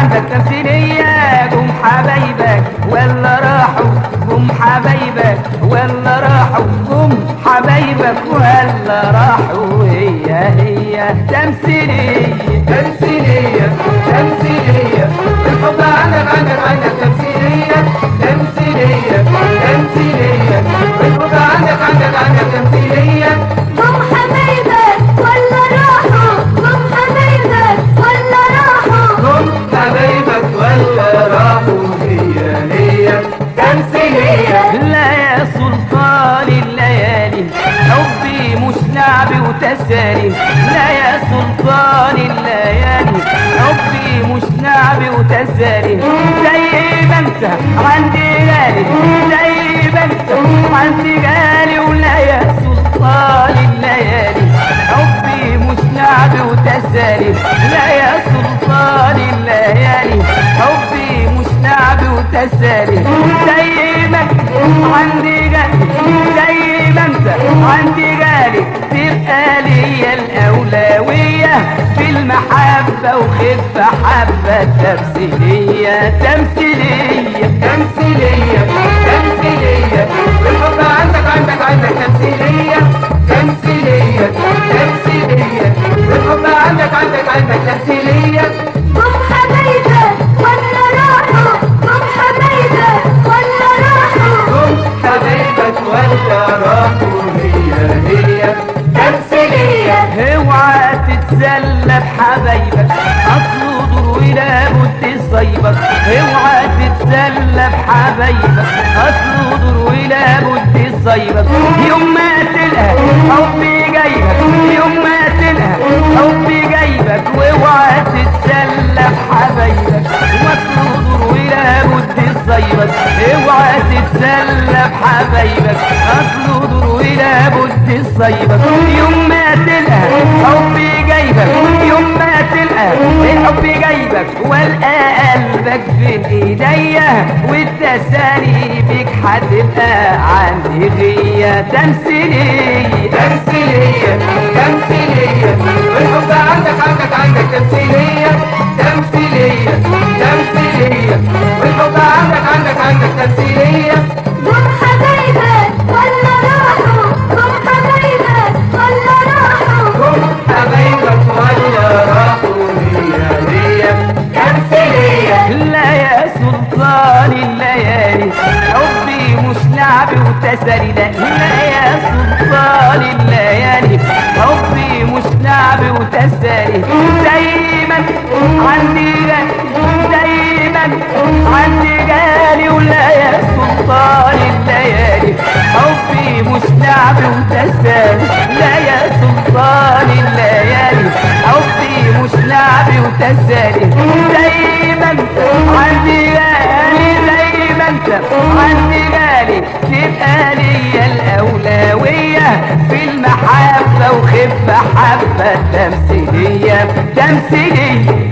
عندك تمثيلية قوم حبايبك ولا راحوا قوم حبايبك ولا راحوا قوم حبايبك ولا راحوا هي هي تمثيلية تمثيلية تمثيلية الحب عندك عندك عندك تمثيلية تمثيلية تمثيلية الحب عندك عندك عندك تمثيلية قوم حبايبك ولا راحوا قوم حبايبك ولا راحوا هم حبايبك ولا راحوا هي هي تمثيلية لا يا سلطان الليالي حبي مش لعب وتسالي لا يا سلطان الليالي حبي مش لعب وتسالي زي ما انت عندي غالي زي ما انت عندي غالي ولا يا سلطان الليالي حبي مش لعب وتسالي لا يا سلطان الليالي حبي مش لعب وتسالي زي ما انت عندي غالي زي ما انت عندي غالي تبقى ليا الأولوية في المحبة وخف حبة تمثيلية تمثيلية تمثيلية تمثيلية الحب عندك عندك عندك تمثيلية تمثيلية تمثيلية الحب عندك عندك عندك تمثيلية قوم حبايبك ولا راحوا قوم حبايبك ولا راحوا هم حبايبك ولا راحوا هي هي تمثيلية اوعى تتسلى بحبايبك اصله دور ولا بد صيبك اوعى تتسلى بحبايبك اصله دور ولا بد صيبك يوم ما تلقى حبي جايبك يوم ما تلقى حبي جايبك واوعى تتسلى بحبايبك واصله دور ولا بد صيبك اوعى تتسلى بحبايبك اصله دور ولا بد صيبك يوم ما تلقى حبي جايبك يوم ما تلقى الحب جايبك والقى قلبك بين ايديا والتسالي بيك هتبقى عندي غية تمثيلية تمثيلية تمثيلية والحب عندك عندك عندك تمثيلية تمثيلية تمثيلية والحب عندك عندك عندك تمثيلية قوم حبايبك ولا راحوا قوم حبايبك ولا راحوا هم حبايبك ولا راحوا هي هي تمثيلية لا يا سلطان الليالي حبي مش لعب وتسالي لا لا يا سلطان الليالي حبي مش لعب وتسالي دايما عندي غالي دايما عندي غالي ولا يا سلطان الليالي حبي مش لعب وتسالي لا يا سلطان الليالي حبي مش لعب وتسالي دايما عندي غالي زي ما انت عندي غالي تبقى ليا الأولوية في المحبة وخف حبة تمثيلية تمثيلية